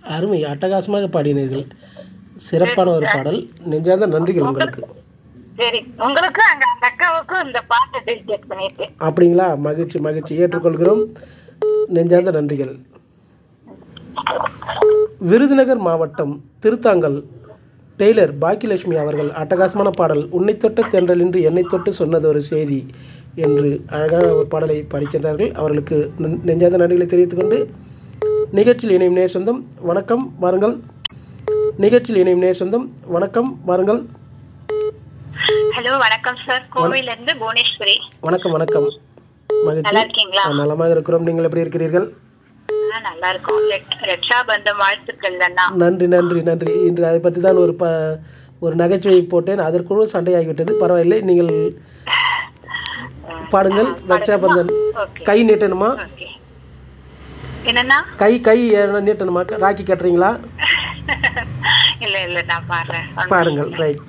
அருமை அட்டகாசமாக பாடினீர்கள் சிறப்பான ஒரு பாடல் நெஞ்சார்ந்த நன்றிகள் உங்களுக்கு சரி உங்களுக்கு அங்க அந்த அக்காவுக்கும் இந்த பாட்டை டெடிகேட் பண்ணிட்டேன் அப்படிங்களா மகிழ்ச்சி மகிழ்ச்சி ஏற்றுக்கொள்கிறோம் நெஞ்சார்ந்த நன்றிகள் விருதுநகர் மாவட்டம் திருத்தாங்கல் டெய்லர் பாக்கியலட்சுமி அவர்கள் அட்டகாசமான பாடல் உன்னை தொட்ட தென்றல் என்று என்னை தொட்டு சொன்னது ஒரு செய்தி என்று அழகான ஒரு பாடலை படிக்கின்றார்கள் அவர்களுக்கு நன்- நெஞ்சார்ந்த நன்றிகளை தெரிவித்துக் கொண்டு நிகழ்ச்சியில் இணையும் நேர் சொந்தம் வணக்கம் வாருங்கள் நிகழ்ச்சியில் இணையும் நேர் சொந்தம் வணக்கம் வாருங்கள் ஹலோ வணக்கம் சார் கோவையில இருந்து புவனேஸ்வரி வணக்கம் வணக்கம் மகிழ்ச்சி நல்லா இருக்கீங்களா ஆ, நலமாக இருக்கிறோம் நீங்கள் எப்படி இருக்கிறீர்கள் ஆ, நல்லா இருக்கும் ரெட்- ரட்சாபந்தம் வாழ்த்துக்கள் அண்ணா நன்றி நன்றி நன்றி இன்று அதை பற்றி தான் ஒரு ப ஒரு நகைச்சுவை போட்டேன் அதற்குள் சண்டையாகிவிட்டது பரவாயில்லை நீங்கள் பாடுங்கள் ரக்ஷாபந்தன் ஓகே கை நீட்டணுமா ஓகே என்னன்னா கை கை ஏன்னா நீட்டணுமா ராக்கி கட்டுறீங்களா இல்ல இல்ல நான் பாடுறேன் பாடுங்கள் ரைட்